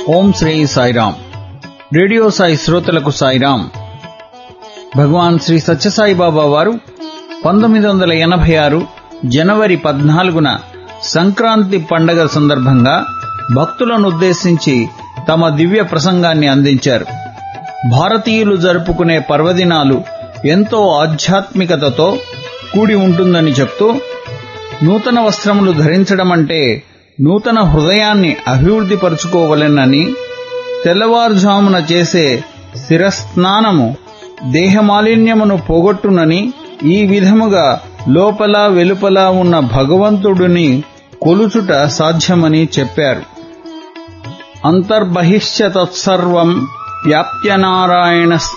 ఓం Shri Sairam radio Sai శ్రోతలకు సాయిరాం భగవాన్ శ్రీ సత్యసాయి బాబా వారు పంతొమ్మిది వందల ఎనభై ఆరు జనవరి పద్నాలుగున సంక్రాంతి పండగ సందర్భంగా భక్తులను ఉద్దేశించి తమ దివ్య ప్రసంగాన్ని అందించారు భారతీయులు జరుపుకునే పర్వదినాలు ఎంతో ఆధ్యాత్మికతతో కూడి ఉంటుందని చెప్తూ నూతన వస్త్రములు ధరించడమంటే నూతన హృదయాన్ని అభివృద్ధిపరుచుకోవలెనని తెల్లవారుజామున చేసే శిరస్నానము దేహమాలిన్యమును పోగొట్టునని ఈ విధముగా లోపల వెలుపల ఉన్న భగవంతుడిని కొలుచుట సాధ్యమని చెప్పారు అంతర్బహిష్య తత్సర్వం వ్యాప్య నారాయణ